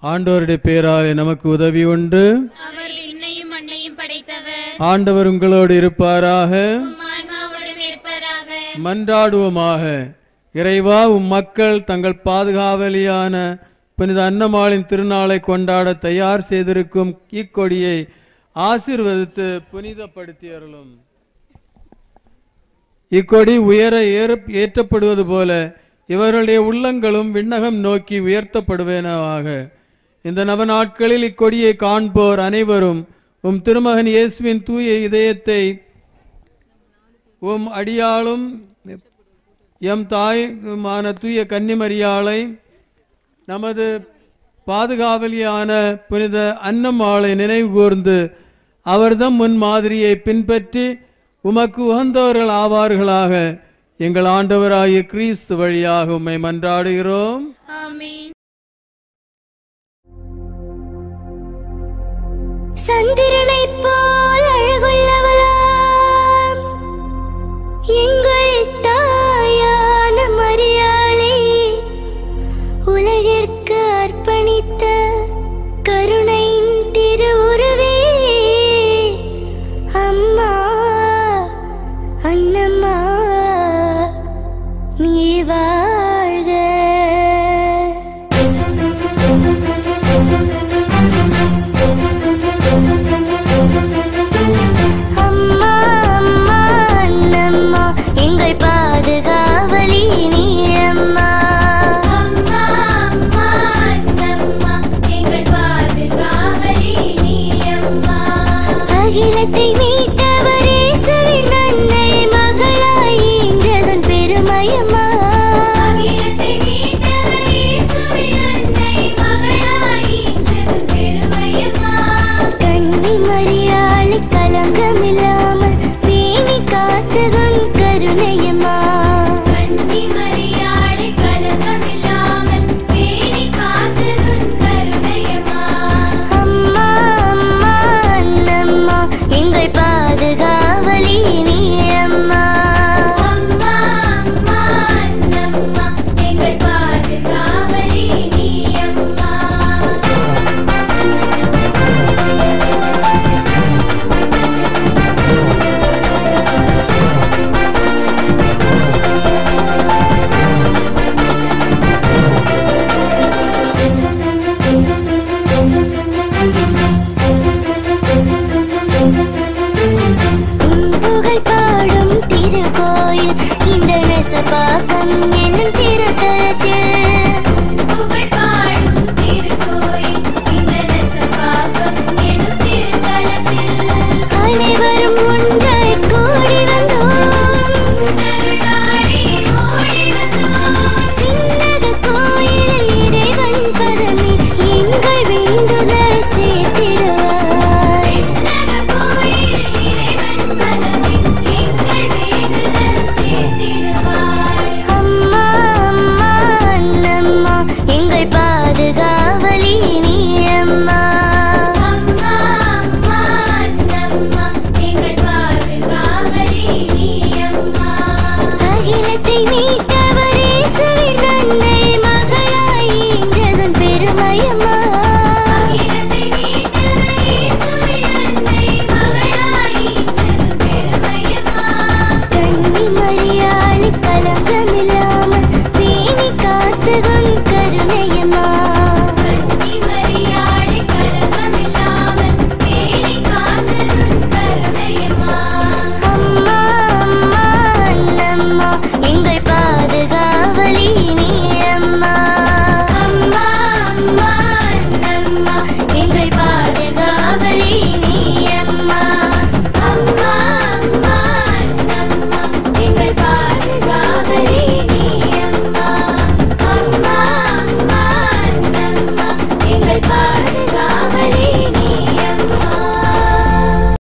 ஆண்டவருடைய பேராலே நமக்கு உதவி உண்டு அவர் விண்ணையும் மண்ணையும் படைத்தவர் ஆண்டவர் உங்களோடு இருப்பாராக உம் ஆன்மாவோடும் இருப்பராக மன்றாடுவோமாக இறைவா உம் மக்கள் தங்கள் பாதுகாவலியான புனித அன்னமாளின் திருநாளை கொண்டாட தயார் செய்திருக்கும் இக்கொடியை ஆசீர்வதித்து புனிதப்படுத்தி அருளும் இக்கொடி உயர ஏற ஏற்றப்படுவது போல இவர்களுடைய உள்ளங்களும் விண்ணகம் நோக்கி உயர்த்தப்படுவேனவாக இந்த நவ நாட்களில் இக்கொடியை காண்போர் அனைவரும் உம் திருமகன் இயேசுவின் தூய இதயத்தை உம் அடியாளும் எம் தாயுமான தூய கன்னிமரியாளை நமது பாதுகாவலியான புனித அன்னம்மாளை நினைவு கூர்ந்து அவர்தம் முன் மாதிரியை பின்பற்றி உமக்கு உகந்தவர்கள் ஆவார்களாக எங்கள் ஆண்டவராகிய கிறிஸ்து வழியாக உம்மை மன்றாடுகிறோம் ஆமென் சந்திரனைப் போல் அழகுள்ளவளாம் எங்கள் தாயான மரியாளை உலகிற்கு அர்ப்பணித்த கருணை